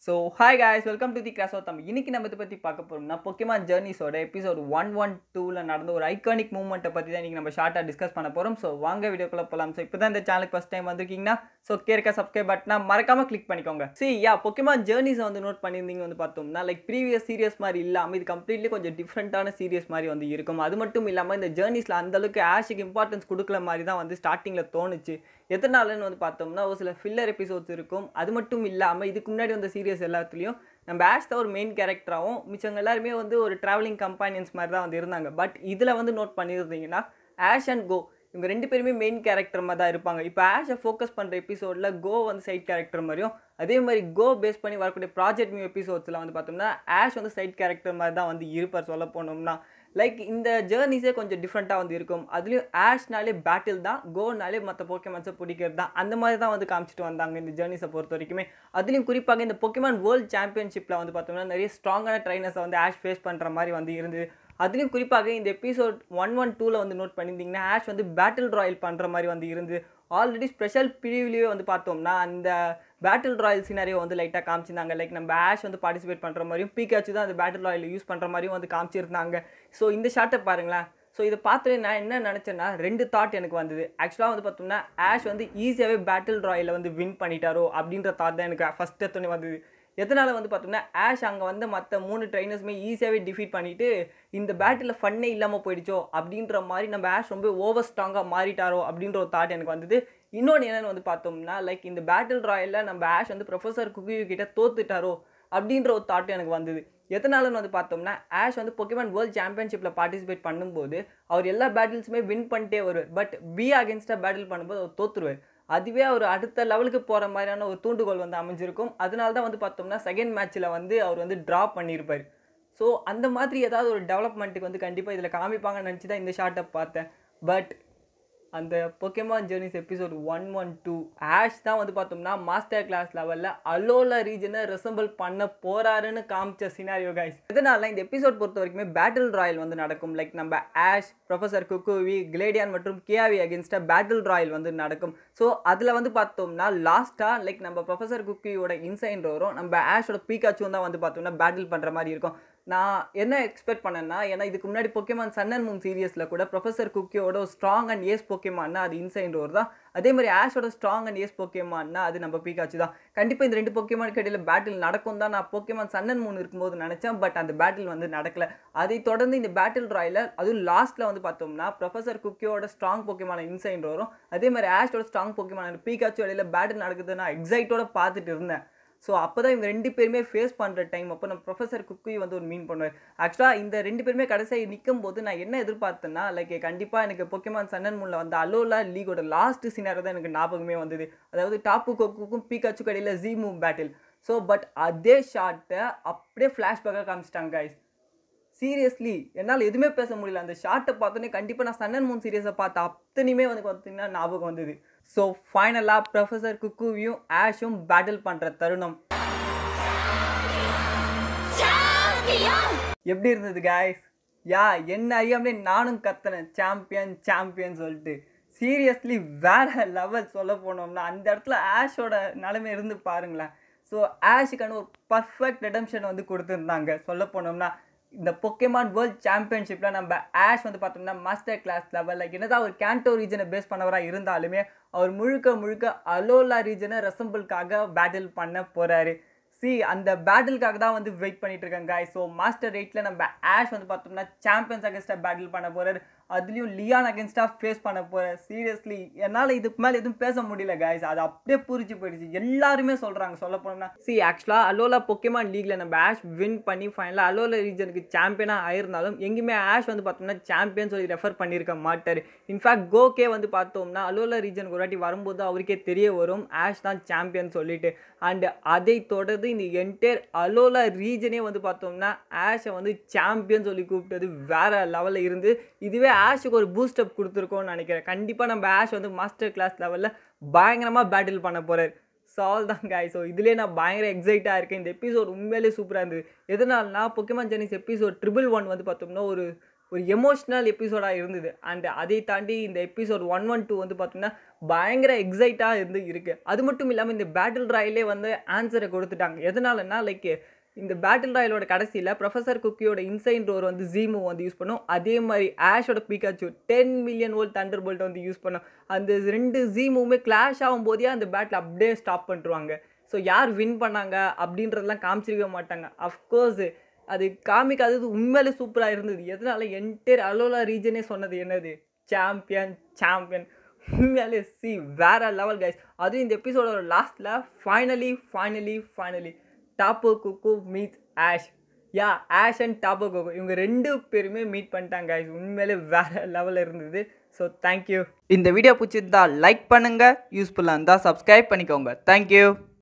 so hi guys welcome to the class of Tamil இன்னைக்கு நம்ம இதை பற்றி பார்க்க போகிறோம்னா பொக்கிமான் ஜேர்னிஸோட எபிசோட் ஒன் ஒன் டூவில் நடந்த ஒரு ஐகானிக் மூமெண்ட்டை பற்றி தான் இன்றைக்கி நம்ம ஷார்ட்டாக டிஸ்கஸ் பண்ண போகிறோம் ஸோ வாங்க வீடியோக்குள்ளே போகலாம் ஸோ இப்போ தான் இந்த சேனலுக்கு ஃபஸ்ட் டைம் வந்திருக்கீங்கன்னா ஸோ கேட்க சப்ஸ்கிரைப் பட்டனா மறக்காமல் கிளிக் பண்ணிக்கோங்க சி யா பொக்கிமான் ஜேர்னிஸை வந்து நோட் பண்ணியிருந்தீங்க வந்து பார்த்தோம்னா லைக் ப்ரீவியஸ் சீரியஸ் மாதிரி இல்லாமல் இது கம்ப்ளீட்லி கொஞ்சம் டிஃப்ரெண்ட்டான சீரியஸ் மாதிரி வந்து இருக்கும் அது மட்டும் இல்லாமல் இந்த ஜேர்னிஸில் அந்தளவுக்கு ஆஷுக்கு இம்பார்ட்டன்ஸ் கொடுக்கல மாதிரி தான் வந்து ஸ்டார்டிங்கில் தோணுச்சு எதனாலன்னு வந்து பார்த்தோம்னா ஒரு சில ஃபில்லர் எபிசோட்ஸ் இருக்கும் அது மட்டும் இல்லாமல் இதுக்கு முன்னாடி வந்த சீரியஸ் எல்லாத்துலேயும் நம்ம ஆஷ் தான் ஒரு மெயின் கேரக்டராகவும் மிச்சவங்க எல்லாருமே வந்து ஒரு ட்ராவலிங் கம்பெனியன்ஸ் மாதிரி தான் வந்து இருந்தாங்க பட் இதில் வந்து நோட் பண்ணியிருந்தீங்கன்னா ஆஷ் அண்ட் கோ இவங்க ரெண்டு பேருமே மெயின் கேரக்டர் மாதிரி தான் இருப்பாங்க இப்போ ஆஷை ஃபோக்கஸ் பண்ணுற எபிசோடில் கோ வந்து சைட் கேரக்டர் மாதிரியும் அதே மாதிரி கோ பேஸ் பண்ணி வரக்கூடிய ப்ராஜெக்ட் நியூ எபிசோட்ஸில் வந்து பார்த்தோம்னா ஆஷ் வந்து சைட் கேரக்டர் மாதிரி தான் வந்து இருப்பார் சொல்ல போனோம்னா லைக் இந்த ஜேர்னிஸே கொஞ்சம் டிஃப்ரெண்ட்டாக வந்து இருக்கும் அதுலேயும் ஆஷ்னாலே பேட்டில் தான் கோனாலே மற்ற போக்கேமான்ஸை பிடிக்கிறது தான் அந்த மாதிரி தான் வந்து காமிச்சிட்டு வந்தாங்க இந்த ஜேர்னிஸை பொறுத்த வரைக்குமே அதுலேயும் குறிப்பாக இந்த பொக்கேமான் வேர்ல்டு சாம்பியன்ஷிப்பில் வந்து பார்த்தோம்னா நிறைய ஸ்ட்ராங்கான ட்ரைனர்ஸை வந்து ஆஷ் ஃபேஸ் பண்ணுற மாதிரி வந்து இருந்தது அதுலேயும் குறிப்பாக இந்த எபிசோட் ஒன் ஒன் டூவில் வந்து நோட் பண்ணியிருந்தீங்கன்னா ஆஷ் வந்து பேட்டில் ராயல் பண்ணுற மாதிரி வந்து இருந்து ஆல்ரெடி ஸ்பெஷல் பிரிவிலேயே வந்து பார்த்தோம்னா அந்த பேட்டில் ராயல் சினாரியோ வந்து லைட்டாக காமிச்சிருந்தாங்க லைக் நம்ம ஆஷ் வந்து பார்ட்டிசிபேட் பண்ணுற மாதிரியும் பீக்காச்சு தான் அந்த பேட்டில் ராயல் யூஸ் பண்ணுற மாதிரியும் வந்து காமிச்சிருந்தாங்க ஸோ இந்த ஷார்ட்டை பாருங்களேன் ஸோ இதை பார்த்து நான் என்ன நினச்சேன்னா ரெண்டு தாட் எனக்கு வந்தது ஆக்சுவலாக வந்து பார்த்தோம்னா ஆஷ் வந்து ஈஸியாகவே பேட்டில் ராயில் வந்து வின் பண்ணிட்டாரோ அப்படின்ற தாட் தான் எனக்கு ஃபஸ்ட் எடுத்தோன்னே வந்தது எதனால் வந்து பார்த்தோம்னா ஆஷ் அங்கே வந்து மற்ற மூணு ட்ரைனர்ஸுமே ஈஸியாகவே டிஃபீட் பண்ணிவிட்டு இந்த பேட்டில் ஃபன்னே இல்லாமல் போயிடுச்சோ அப்படின்ற மாதிரி நம்ம ஆஷ் ரொம்ப ஓவர் ஸ்ட்ராங்காக மாறிட்டாரோ அப்படின்ற ஒரு தாட் எனக்கு வந்தது இன்னொன்று என்னென்னு வந்து பார்த்தோம்னா லைக் இந்த பேட்டில் ராயலில் நம்ம ஆஷ் வந்து ப்ரொஃபஸர் குக்கியூ கிட்ட தோத்துட்டாரோ அப்படின்ற ஒரு தாட் எனக்கு வந்தது எதனாலன்னு வந்து பார்த்தோம்னா ஆஷ் வந்து பொக்கிமான் வேர்ல்டு சாம்பியன்ஷிப்பில் பார்ட்டிசிபேட் பண்ணும்போது அவர் எல்லா பேட்டில்ஸுமே வின் பண்ணிட்டே வருவார் பட் பி அகேன்ஸ்டாக பேட்டில் பண்ணும்போது அவர் தோத்துருவார் அதுவே அவர் அடுத்த லெவலுக்கு போகிற மாதிரியான ஒரு தூண்டுகோல் வந்து அமைஞ்சிருக்கும் அதனால தான் வந்து பார்த்தோம்னா செகண்ட் மேட்ச்சில் வந்து அவர் வந்து ட்ரா பண்ணியிருப்பார் ஸோ அந்த மாதிரி ஏதாவது ஒரு டெவலப்மெண்ட்டுக்கு வந்து கண்டிப்பாக இதில் காமிப்பாங்கன்னு நினச்சி தான் இந்த ஷார்ட்டை பார்த்தேன் பட் அந்த Pokemon journeys episode one one two Ash தான் வந்து பார்த்தோம்னா மாஸ்டர் கிளாஸ் லெவலில் அலோலா ரீஜனை ரெசம்பிள் பண்ண போறாருன்னு காமிச்ச சினாரியோ கைஸ் இதனால இந்த எபிசோட் பொறுத்த வரைக்குமே பேட்டில் ராயல் வந்து நடக்கும் லைக் நம்ம ஆஷ் ப்ரொஃபஸர் குக்குவி கிளேடியான் மற்றும் கியாவி அகேன்ஸ்டாக பேட்டில் ராயல் வந்து நடக்கும் ஸோ அதில் வந்து பார்த்தோம்னா லாஸ்ட்டாக லைக் நம்ம ப்ரொஃபஸர் குக்கியோட இன்சைன் வரும் நம்ம ஆஷோட பீக்காச்சும் தான் வந்து பார்த்தோம்னா பேட்டில் பண்ணுற மாதிரி இருக்கும் நான் என்ன எக்ஸ்பெக்ட் பண்ணேன்னா ஏன்னா இதுக்கு முன்னாடி பொக்கேமான் சன் அண்ட் மூன் சீரியஸில் கூட ப்ரொஃபஸர் குக்கியோட ஸ்ட்ராங் அண்ட் ஏஸ் பொக்கேமான்னா அது இன்சைன் ரோர் தான் அதே மாதிரி ஆஷோட ஸ்ட்ராங் அண்ட் ஏஸ் பொக்கேமான்னா அது நம்ம பீக்காச்சு தான் கண்டிப்பாக இந்த ரெண்டு பொக்கேமானுக்கு இடையில பேட்டில் நடக்கும் தான் நான் பொக்கேமான் சன் அண்ட் மூன் இருக்கும்போது நினச்சேன் பட் அந்த பேட்டில் வந்து நடக்கல அதை தொடர்ந்து இந்த பேட்டில் ராயில் அதுவும் லாஸ்ட்டில் வந்து பார்த்தோம்னா ப்ரொஃபஸர் குக்கியோட ஸ்ட்ராங் பொக்கேமான இன்சைன் வரும் அதே மாதிரி ஆஷோட ஸ்ட்ராங் பொக்கேமான பீக்காச்சு இடையில பேட்டில் நடக்குது நான் எக்ஸைட்டோட பார்த்துட்டு இருந்தேன் ஸோ அப்போ தான் இவங்க ரெண்டு பேருமே ஃபேஸ் பண்ணுற டைம் அப்போ நம்ம ப்ரொஃபஸர் குக்கி வந்து ஒரு மீன் பண்ணுவார் ஆக்சுவலாக இந்த ரெண்டு பேருமே கடைசியாக நிற்கும் போது நான் என்ன எதிர்பார்த்தேன்னா லைக் கண்டிப்பாக எனக்கு பொக்கேமான் சன்னன் மூணில் வந்து அலோலா லீகோட லாஸ்ட் சீனாக தான் எனக்கு ஞாபகமே வந்தது அதாவது டாப்பு கொக்குக்கும் பீக்காச்சு கடையில் G move battle so but அதே ஷார்ட்டை அப்படியே ஃப்ளாஷ்பேக்காக காமிச்சிட்டாங்க கைஸ் சீரியஸ்லி என்னால் எதுவுமே பேச முடியல அந்த ஷார்ட்டை பார்த்தோன்னே கண்டிப்பாக நான் சன்னன் மூன் சீரியஸை பார்த்த அத்தனையுமே வந்து பார்த்தீங்கன்னா ஞாபகம் வந்தது ஸோ ஃபைனலாக ப்ரொஃபஸர் குக்குவியும் ஆஷும் பேட்டில் பண்ணுற தருணம் எப்படி இருந்தது காய்ஸ் யா என்ன அறியாமலே நானும் கத்துனேன் சாம்பியன் சாம்பியன் சொல்லிட்டு சீரியஸ்லி வேற லெவல் சொல்ல போனோம்னா அந்த இடத்துல ஆஷோட நிலைமை இருந்து பாருங்களேன் ஸோ ஆஷுக்கான ஒரு பர்ஃபெக்ட் ரெடம்ஷன் வந்து கொடுத்துருந்தாங்க சொல்ல போனோம்னா இந்த பொக்கேமான் வேர்ல்ட் சாம்பியன்ஷிப்பில் நம்ம ஆஷ் வந்து பார்த்தோம்னா மாஸ்டர் கிளாஸ் லெவலில் என்னதான் அவர் கேண்டோ ரீஜனை பேஸ் பண்ணவராக இருந்தாலுமே அவர் முழுக்க முழுக்க அலோலா ரீஜனை ரெசம்பிளுக்காக பேட்டில் பண்ண போகிறாரு சி அந்த பேட்டிலுக்காக தான் வந்து வெயிட் பண்ணிட்டு இருக்காங்க காய் ஸோ மாஸ்டர் எயிட்டில் நம்ம ஆஷ் வந்து பார்த்தோம்னா சாம்பியன்ஸ் அகேன்ஸ்டாக பேட்டில் பண்ண போகிறாரு அதுலேயும் லியான் அகேன்ஸ்டாக ஃபேஸ் பண்ண போகிறார் சீரியஸ்லி என்னால் இதுக்கு மேலே எதுவும் பேச முடியல காய்ஸ் அது அப்படியே புரிச்சு போயிடுச்சு எல்லாருமே சொல்கிறாங்க சொல்ல போனோம்னா சி ஆக்சுவலாக அலோலா பொக்கேமான் லீக்ல நம்ம ஆஷ் வின் பண்ணி ஃபைனலாக அலோலா ரீஜனுக்கு சாம்பியனாக ஆயிருந்தாலும் எங்கேயுமே ஆஷ் வந்து பார்த்தோம்னா சாம்பியன் சொல்லி ரெஃபர் பண்ணியிருக்க மாட்டார் இன்ஃபேக்ட் கோகே வந்து பார்த்தோம்னா அலோலா ரீஜனுக்கு ஒரு வாட்டி வரும்போது அவருக்கே தெரிய வரும் ஆஷ் தான் சாம்பியன் சொல்லிட்டு அண்ட் அதை தொடர்ந்து இந்த என்டையர் அலோலா ரீஜனே வந்து பார்த்தோம்னா ஆஷை வந்து சாம்பியன் சொல்லி கூப்பிட்டது வேற லெவலில் இருந்து இதுவே ஆஷுக்கு ஒரு பூஸ்டப் கொடுத்துருக்கோம்னு நினைக்கிறேன் கண்டிப்பாக நம்ம ஆஷ் வந்து மாஸ்டர் கிளாஸ் லெவலில் பயங்கரமாக பேட்டில் பண்ண போகிறார் சால் தான் காய் ஸோ இதுலேயே நான் பயங்கர எக்ஸைட்டாக இருக்கேன் இந்த எபிசோட் உண்மையிலே சூப்பராக இருந்தது எதனால்னா Pokemon journeys episode triple one வந்து பார்த்தோம்னா ஒரு ஒரு எமோஷ்னல் எபிசோடாக இருந்தது அண்ட் அதை தாண்டி இந்த எபிசோட் ஒன் ஒன் டூ வந்து பார்த்தீங்கன்னா பயங்கர எக்ஸைட்டாக இருந்து இருக்குது அது மட்டும் இல்லாமல் இந்த பேட்டில் ராயிலே வந்து ஆன்சரை கொடுத்துட்டாங்க எதனாலன்னா லைக் இந்த பேட்டில் ராயலோட கடைசியில் ப்ரொஃபஸர் குக்கியோட இன்சைன் ரோர் வந்து ஜீமோ வந்து யூஸ் பண்ணும் அதே மாதிரி ஆஷோட Pikachu ten million volt thunderbolt வந்து யூஸ் பண்ணும் அந்த ரெண்டு ஜீமுமே கிளாஷ் ஆகும் போதே அந்த பேட்டில் அப்படியே ஸ்டாப் பண்ணிருவாங்க ஸோ யார் வின் பண்ணாங்க அப்படின்றதெல்லாம் காமிச்சிருக்க மாட்டாங்க அஃப்கோர்ஸ் அது காமிக்காதது உண்மையிலே சூப்பராக இருந்தது எதனால என்டையர் அலோலா ரீஜனே சொன்னது என்னது சாம்பியன் சாம்பியன் உண்மையாலே சி வேற லெவல் கைஸ் அதுவும் இந்த எபிசோடோட லாஸ்ட்டில் finally finally finally Tapu Koko meet Ash yeah Ash and Tapu Koko இவங்க ரெண்டு பேருமே மீட் பண்ணிட்டாங்க கைஸ் உண்மையிலே வேற லெவலில் இருந்தது ஸோ தேங்க்யூ இந்த வீடியோ பிடிச்சிருந்தா லைக் பண்ணுங்கள் யூஸ்ஃபுல்லாக இருந்தால் சப்ஸ்கிரைப் பண்ணிக்கோங்க தேங்க்யூ